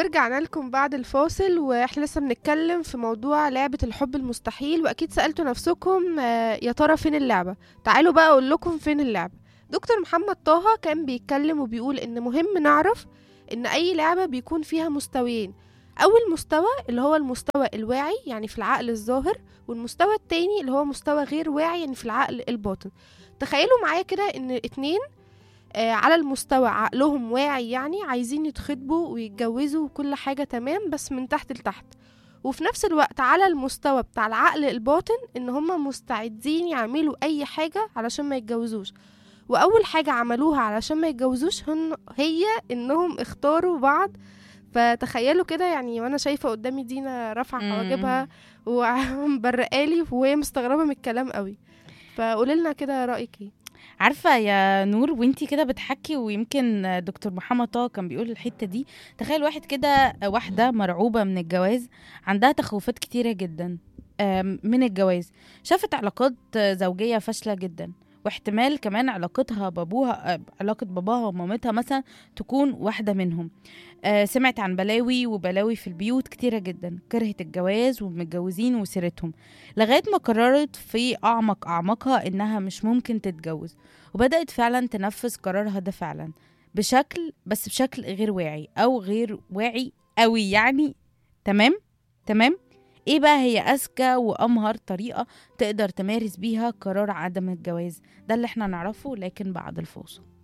ورجعنا لكم بعد الفاصل واحنا لسه بنتكلم في موضوع لعبة الحب المستحيل واكيد سألتوا نفسكم آه، يا ترى فين اللعبة تعالوا بقى اقول لكم فين اللعبة دكتور محمد طه كان بيتكلم وبيقول ان مهم نعرف ان اي لعبة بيكون فيها مستويين اول مستوى اللي هو المستوى الواعي يعني في العقل الظاهر والمستوى التاني اللي هو مستوى غير واعي يعني في العقل الباطن تخيلوا معايا كده ان اتنين آه، على المستوى عقلهم واعي يعني عايزين يتخطبوا ويتجوزوا وكل حاجة تمام بس من تحت لتحت وفي نفس الوقت على المستوى بتاع العقل الباطن ان هما مستعدين يعملوا اي حاجة علشان ما يتجوزوش واول حاجة عملوها علشان ما يتجوزوش هن هي انهم اختاروا بعض فتخيلوا كده يعني وانا شايفة قدامي دينا رافعة مم. حواجبها ومبرقالي وهي مستغربة من الكلام قوي فقولي لنا كده رأيك ايه عارفه يا نور وانتي كده بتحكي ويمكن دكتور محمد طه كان بيقول الحته دي تخيل واحد كده واحده مرعوبه من الجواز عندها تخوفات كتيره جدا آم، من الجواز شافت علاقات زوجيه فاشله جدا واحتمال كمان علاقتها بابوها آه، علاقة باباها ومامتها مثلا تكون واحدة منهم آه، سمعت عن بلاوي وبلاوي في البيوت كتيرة جدا كرهت الجواز والمتجوزين وسيرتهم لغاية ما قررت في أعمق أعمقها إنها مش ممكن تتجوز وبدأت فعلا تنفذ قرارها ده فعلا بشكل بس بشكل غير واعي أو غير واعي قوي يعني تمام تمام ايه بقى هي اذكى وامهر طريقه تقدر تمارس بيها قرار عدم الجواز ده اللي احنا نعرفه لكن بعد الفاصل